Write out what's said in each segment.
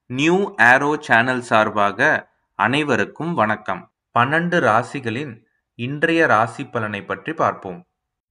new ஆரோ channel சார்பாக அனைவருக்கும் வணக்கம் பன்னெண்டு ராசிகளின் இன்றைய ராசி பலனை பற்றி பார்ப்போம்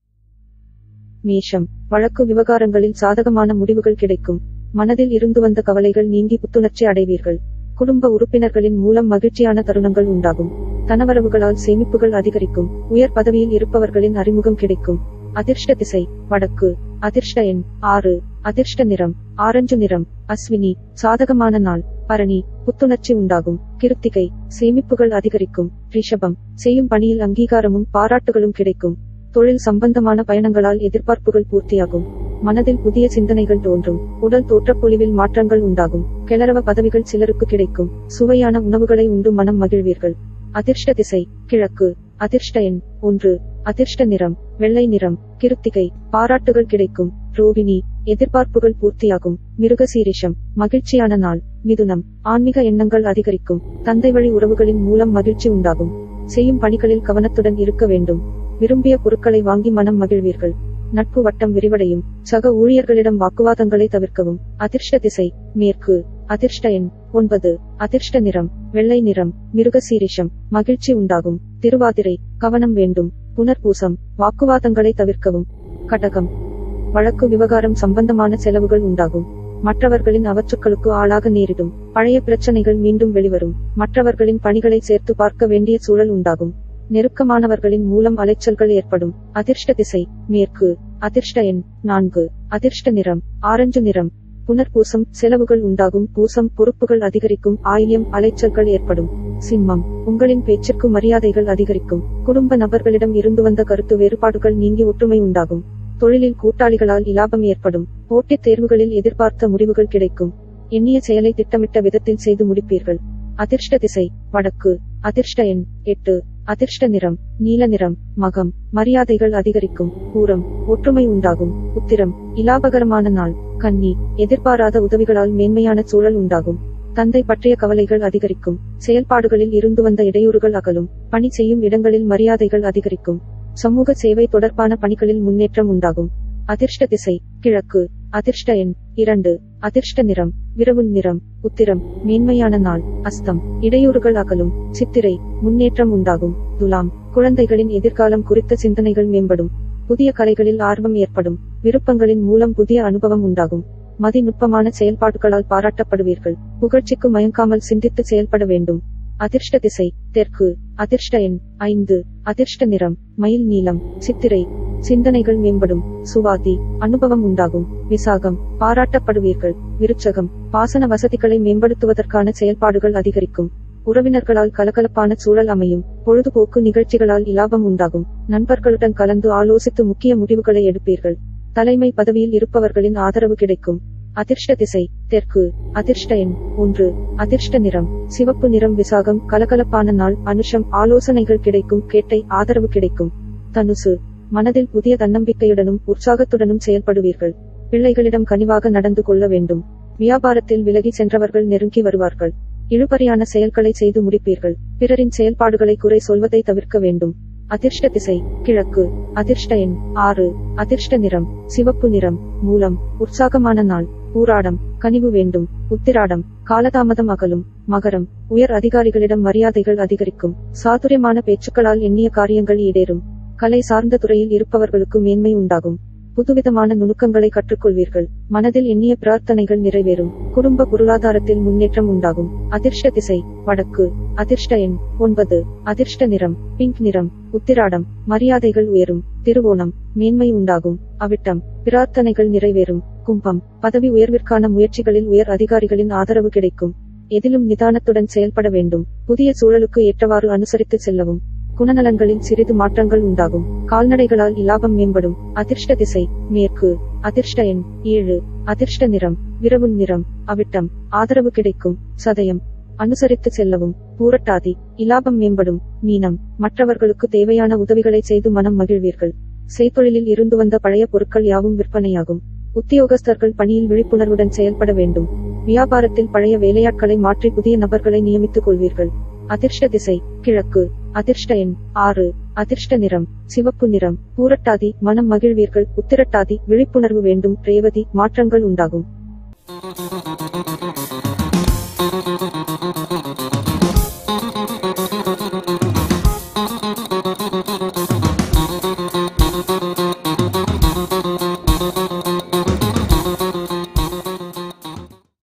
மேஷம் வழக்கு விவகாரங்களில் சாதகமான முடிவுகள் கிடைக்கும் மனதில் இருந்து வந்த கவலைகள் நீங்கி புத்துணர்ச்சி அடைவீர்கள் குடும்ப உறுப்பினர்களின் மூலம் மகிழ்ச்சியான தருணங்கள் உண்டாகும் தனவரவுகளால் சேமிப்புகள் அதிகரிக்கும் உயர் பதவியில் இருப்பவர்களின் அறிமுகம் கிடைக்கும் அதிர்ஷ்ட திசை வடக்கு அதிர்ஷ்ட எண் ஆறு அதிர்ஷ்ட நிறம் ஆரஞ்சு நிறம் அஸ்வினி சாதகமான நாள் பரணி புத்துணர்ச்சி உண்டாகும் கிருத்திகை சேமிப்புகள் அதிகரிக்கும் ரிஷபம் செய்யும் பணியில் அங்கீகாரமும் பாராட்டுகளும் கிடைக்கும் தொழில் சம்பந்தமான பயணங்களால் எதிர்பார்ப்புகள் பூர்த்தியாகும் மனதில் புதிய சிந்தனைகள் தோன்றும் உடல் தோற்றப்பொழிவில் மாற்றங்கள் உண்டாகும் கிளறவ பதவிகள் சிலருக்கு கிடைக்கும் சுவையான உணவுகளை உண்டு மனம் மகிழ்வீர்கள் அதிர்ஷ்ட திசை கிழக்கு அதிர்ஷ்ட எண் ஒன்று அதிர்ஷ்ட நிறம் வெள்ளை நிறம் கிருத்திகை பாராட்டுகள் கிடைக்கும் ரோகிணி எதிர்பார்ப்புகள் பூர்த்தியாகும் மிருகசீரிஷம் மகிழ்ச்சியான நாள் மிதுனம் ஆன்மீக எண்ணங்கள் அதிகரிக்கும் தந்தை வழி உறவுகளின் மூலம் மகிழ்ச்சி உண்டாகும் செய்யும் பணிகளில் கவனத்துடன் இருக்க வேண்டும் விரும்பிய பொருட்களை வாங்கி மனம் மகிழ்வீர்கள் நட்பு வட்டம் விரிவடையும் சக ஊழியர்களிடம் வாக்குவாதங்களை தவிர்க்கவும் அதிர்ஷ்ட திசை மேற்கு அதிர்ஷ்ட எண் ஒன்பது அதிர்ஷ்ட நிறம் வெள்ளை நிறம் மிருகசீரிஷம் மகிழ்ச்சி உண்டாகும் திருவாதிரை கவனம் வேண்டும் புனர்பூசம் வாக்குவாதங்களை தவிர்க்கவும் கடகம் வழக்கு விவகாரம் சம்பந்தமான செலவுகள் உண்டாகும் மற்றவர்களின் அவற்றுக்களுக்கு ஆளாக நேரிடும் பழைய பிரச்சனைகள் மீண்டும் வெளிவரும் மற்றவர்களின் பணிகளை சேர்த்து பார்க்க வேண்டிய சூழல் உண்டாகும் நெருக்கமானவர்களின் மூலம் அலைச்சல்கள் ஏற்படும் அதிர்ஷ்ட திசை மேற்கு அதிர்ஷ்ட எண் நான்கு அதிர்ஷ்ட நிறம் ஆரஞ்சு நிறம் புனர்பூசம் செலவுகள் உண்டாகும் பூசம் பொறுப்புகள் அதிகரிக்கும் ஆயில்யம் அலைச்சல்கள் ஏற்படும் சிம்மம் உங்களின் பேச்சிற்கு மரியாதைகள் அதிகரிக்கும் குடும்ப நபர்களிடம் இருந்து வந்த கருத்து வேறுபாடுகள் நீங்கி ஒற்றுமை உண்டாகும் தொழிலில் கூட்டாளிகளால் இலாபம் ஏற்படும் போட்டித் தேர்வுகளில் எதிர்பார்த்த முடிவுகள் கிடைக்கும் எண்ணிய செயலை திட்டமிட்ட விதத்தில் செய்து முடிப்பீர்கள் அதிர்ஷ்ட திசை வடக்கு அதிர்ஷ்ட எண் எட்டு அதிர்ஷ்ட நிறம் நீல நிறம் மகம் மரியாதைகள் அதிகரிக்கும் பூரம் ஒற்றுமை உண்டாகும் உத்திரம் இலாபகரமான நாள் கன்னி எதிர்பாராத உதவிகளால் மேன்மையான சூழல் உண்டாகும் தந்தை பற்றிய கவலைகள் அதிகரிக்கும் செயல்பாடுகளில் இருந்து வந்த இடையூறுகள் அகலும் பணி செய்யும் இடங்களில் மரியாதைகள் அதிகரிக்கும் சமூக சேவை தொடர்பான பணிகளில் முன்னேற்றம் உண்டாகும் அதிர்ஷ்ட திசை கிழக்கு அதிர்ஷ்ட எண் இரண்டு அதிர்ஷ்ட நிறம் விரவுன் நிறம் உத்திரம் மேன்மையான நாள் அஸ்தம் இடையூறுகள் அகலும் சித்திரை முன்னேற்றம் உண்டாகும் துலாம் குழந்தைகளின் எதிர்காலம் குறித்த சிந்தனைகள் மேம்படும் புதிய கலைகளில் ஆர்வம் ஏற்படும் விருப்பங்களின் மூலம் புதிய அனுபவம் உண்டாகும் மதிநுட்பமான செயல்பாடுகளால் பாராட்டப்படுவீர்கள் புகழ்ச்சிக்கு மயங்காமல் சிந்தித்து செயல்பட வேண்டும் அதிர்ஷ்ட திசை தெற்கு அதிர்ஷ்ட எண் ஐந்து அதிர்ஷ்ட நிறம் மயில் நீலம் சித்திரை சிந்தனைகள் மேம்படும் சுவாதி அனுபவம் உண்டாகும் விசாகம் பாராட்டப்படுவீர்கள் விருச்சகம் பாசன வசதிகளை மேம்படுத்துவதற்கான செயல்பாடுகள் அதிகரிக்கும் உறவினர்களால் கலகலப்பான சூழல் அமையும் பொழுதுபோக்கு நிகழ்ச்சிகளால் இலாபம் உண்டாகும் நண்பர்களுடன் கலந்து ஆலோசித்து முக்கிய முடிவுகளை எடுப்பீர்கள் தலைமை பதவியில் இருப்பவர்களின் ஆதரவு கிடைக்கும் அதிர்ஷ்ட திசை தெற்கு அதிர்ஷ்ட எண் ஒன்று அதிர்ஷ்ட நிறம் சிவப்பு நிறம் விசாகம் கலகலப்பான நாள் அனுஷம் ஆலோசனைகள் கிடைக்கும் கேட்டை ஆதரவு கிடைக்கும் தனுசு மனதில் புதிய தன்னம்பிக்கையுடனும் உற்சாகத்துடனும் செயல்படுவீர்கள் பிள்ளைகளிடம் கனிவாக நடந்து கொள்ள வேண்டும் வியாபாரத்தில் விலகி சென்றவர்கள் நெருங்கி வருவார்கள் இழுபறியான செயல்களை செய்து முடிப்பீர்கள் பிறரின் செயல்பாடுகளை குறை சொல்வதை தவிர்க்க வேண்டும் அதிர்ஷ்ட திசை கிழக்கு அதிர்ஷ்ட எண் ஆறு அதிர்ஷ்ட நிறம் சிவப்பு நிறம் மூலம் உற்சாகமான நாள் பூராடம் கனிவு வேண்டும் உத்திராடம் காலதாமதம் அகலும் மகரம் உயர் அதிகாரிகளிடம் மரியாதைகள் அதிகரிக்கும் சாதுரியமான பேச்சுக்களால் எண்ணிய காரியங்கள் ஈடேறும் கலை சார்ந்த துறையில் இருப்பவர்களுக்கு மேன்மை உண்டாகும் புதுவிதமான நுணுக்கங்களை கற்றுக்கொள்வீர்கள் மனதில் எண்ணிய பிரார்த்தனைகள் நிறைவேறும் குடும்ப பொருளாதாரத்தில் முன்னேற்றம் உண்டாகும் அதிர்ஷ்ட திசை வடக்கு அதிர்ஷ்ட எண் ஒன்பது அதிர்ஷ்ட நிறம் பிங்க் நிறம் உத்திராடம் மரியாதைகள் உயரும் திருவோணம் மேன்மை உண்டாகும் அவிட்டம் பிரார்த்தனைகள் நிறைவேறும் கும்பம் பதவி உயர்விற்கான முயற்சிகளில் உயர் அதிகாரிகளின் ஆதரவு கிடைக்கும் எதிலும் நிதானத்துடன் செயல்பட வேண்டும் புதிய சூழலுக்கு ஏற்றவாறு அனுசரித்து செல்லவும் குணநலன்களில் சிறிது மாற்றங்கள் உண்டாகும் கால்நடைகளால் இலாபம் மேம்படும் அதிர்ஷ்ட திசை மேற்கு அதிர்ஷ்ட எண் ஏழு அதிர்ஷ்ட நிறம் விரவுன் நிறம் அவிட்டம் ஆதரவு கிடைக்கும் சதயம் அனுசரித்து செல்லவும் பூரட்டாதி இலாபம் மேம்படும் மீனம் மற்றவர்களுக்கு தேவையான உதவிகளை செய்து மனம் மகிழ்வீர்கள் செய்தொழிலில் இருந்து வந்த பழைய பொருட்கள் யாவும் விற்பனையாகும் உத்தியோகஸ்தர்கள் பணியில் விழிப்புணர்வுடன் செயல்பட வேண்டும் வியாபாரத்தில் பழைய வேலையாட்களை மாற்றி புதிய நபர்களை நியமித்துக் கொள்வீர்கள் அதிர்ஷ்ட திசை கிழக்கு அதிர்ஷ்ட எண் ஆறு அதிர்ஷ்ட நிறம் சிவப்பு நிறம் பூரட்டாதி மனம் மகிழ்வீர்கள் உத்திரட்டாதி விழிப்புணர்வு வேண்டும் ரேவதி மாற்றங்கள் உண்டாகும்